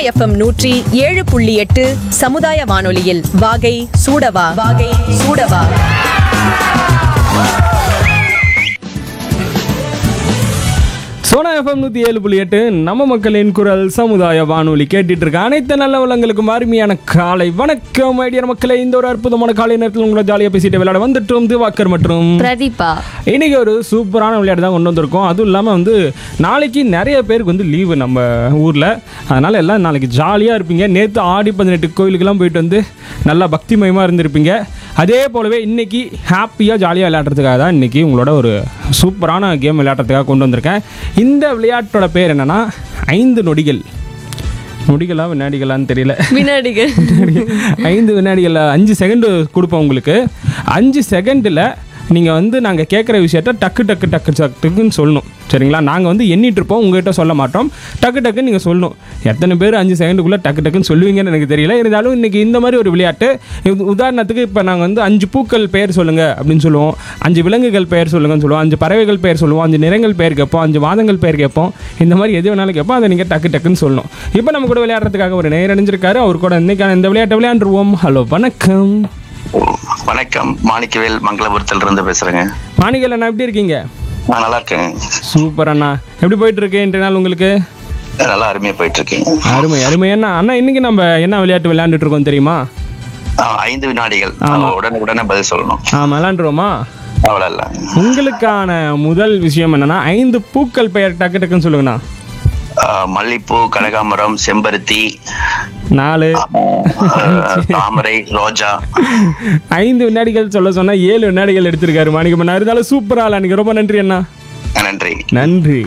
FM நூற்றி ஏழு புள்ளி எட்டு சமுதாய வானொலியில் வாகை சூடவா வாகை சூடவா சோனா எஃப்எம் நூற்றி ஏழு புள்ளி எட்டு நம்ம மக்களின் குரல் சமுதாய வானொலி கேட்டுட்டு இருக்க அனைத்து நல்ல வளங்களுக்கும் அருமையான காலை வணக்கம் ஐடியா மக்களே இந்த ஒரு அற்புதமான காலை நேரத்தில் உங்களை ஜாலியாக பேசிட்டு விளையாட வந்துட்டோம் திவாக்கர் மற்றும் பிரதீபா இன்னைக்கு ஒரு சூப்பரான விளையாட்டு தான் கொண்டு வந்திருக்கோம் அதுவும் இல்லாமல் வந்து நாளைக்கு நிறைய பேருக்கு வந்து லீவு நம்ம ஊரில் அதனால் எல்லாம் நாளைக்கு ஜாலியாக இருப்பீங்க நேற்று ஆடி பதினெட்டு கோயிலுக்கெல்லாம் போயிட்டு வந்து நல்லா பக்திமயமாக இருந்திருப்பீங்க அதே போலவே இன்னைக்கு ஹாப்பியாக ஜாலியாக விளையாடுறதுக்காக தான் இன்னைக்கு உங்களோட ஒரு சூப்பரான கேம் விளையாடுறதுக்காக கொண்டு வந்திருக்கேன் இந்த விளையாட்டோட பேர் என்னன்னா ஐந்து நொடிகள் நொடிகளா வினாடிகளான்னு தெரியல வினாடிகள் ஐந்து வினாடிகளில் அஞ்சு செகண்டு கொடுப்போம் உங்களுக்கு அஞ்சு செகண்டில் நீங்கள் வந்து நாங்கள் கேட்குற விஷயத்த டக்கு டக்கு டக்கு டக்குன்னு சொல்லணும் சரிங்களா நாங்கள் வந்து எண்ணிட்டு இருப்போம் உங்ககிட்ட சொல்ல மாட்டோம் டக்கு டக்குன்னு நீங்கள் சொல்லணும் எத்தனை பேர் அஞ்சு செகண்டுக்குள்ளே டக்கு டக்குன்னு சொல்லுவீங்கன்னு எனக்கு தெரியல இருந்தாலும் இன்றைக்கி இந்த மாதிரி ஒரு விளையாட்டு இது உதாரணத்துக்கு இப்போ நாங்கள் வந்து அஞ்சு பூக்கள் பெயர் சொல்லுங்கள் அப்படின்னு சொல்லுவோம் அஞ்சு விலங்குகள் பெயர் சொல்லுங்கன்னு சொல்லுவோம் அஞ்சு பறவைகள் பெயர் சொல்லுவோம் அஞ்சு நிறங்கள் பெயர் கேட்போம் அஞ்சு மாதங்கள் பெயர் கேட்போம் இந்த மாதிரி எது வேணாலும் கேட்போம் அதை நீங்கள் டக்கு டக்குன்னு சொல்லணும் இப்போ நம்ம கூட விளையாடுறதுக்காக ஒரு நேர் அடைஞ்சிருக்காரு அவர் கூட இன்னைக்கான இந்த விளையாட்டை விளையாண்டுருவோம் ஹலோ வணக்கம் வணக்கம் மாணிக்கவேல் மங்களபுரத்துல இருந்து பேசுறேங்க மாணிகள் அண்ணா எப்படி இருக்கீங்க நான் நல்லா இருக்கேன் சூப்பர் அண்ணா எப்படி போயிட்டு இருக்கு இன்றைய நாள் உங்களுக்கு நல்லா அருமையா போயிட்டு இருக்கேன் அருமை அருமை அண்ணா அண்ணா இன்னைக்கு நம்ம என்ன விளையாட்டு விளையாண்டுட்டு இருக்கோம் தெரியுமா ஆ, ஐந்து வினாடிகள் ஆமா. உடனே உடனே பதில் சொல்லணும் ஆ விளையாண்டுருவோமா அவ்வளோ இல்ல உங்களுக்கான முதல் விஷயம் என்னன்னா ஐந்து பூக்கள் பெயர் டக்கு டக்குன்னு சொல்லுங்கண்ணா ஆ, மல்லிப்பூ கனகாமரம் செம்பருத்தி நாலு ஆ, தாமரை ரோஜா ஐந்து வினாடிகள் சொல்ல சொன்னா ஏழு வினாடிகள் எடுத்திருக்காரு மாணிக்கம் அண்ணா இருந்தாலும் சூப்பரா அன்னைக்கு ரொம்ப நன்றி அண்ணா நன்றி நன்றி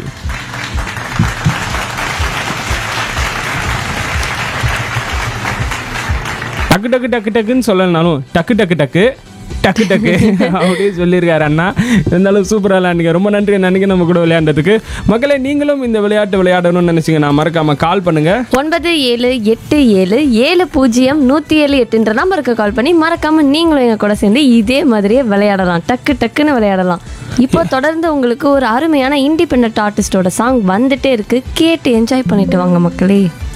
டக்கு டக்கு டக்கு டக்குன்னு சொல்லலனாலும் டக்கு டக்கு டக்கு டக்கு டக்கு அப்படியே சொல்லியிருக்காரு அண்ணா இருந்தாலும் சூப்பராக விளையாண்டுங்க ரொம்ப நன்றி அன்னைக்கு நம்ம கூட விளையாண்டதுக்கு மக்களே நீங்களும் இந்த விளையாட்டு விளையாடணும்னு நினைச்சீங்கன்னா மறக்காம கால் பண்ணுங்க ஒன்பது ஏழு எட்டு ஏழு ஏழு பூஜ்ஜியம் நூற்றி ஏழு எட்டுன்ற நம்பருக்கு கால் பண்ணி மறக்காம நீங்களும் எங்க கூட சேர்ந்து இதே மாதிரியே விளையாடலாம் டக்கு டக்குன்னு விளையாடலாம் இப்போ தொடர்ந்து உங்களுக்கு ஒரு அருமையான இண்டிபெண்ட் ஆர்டிஸ்டோட சாங் வந்துட்டே இருக்கு கேட்டு என்ஜாய் பண்ணிட்டு வாங்க மக்களே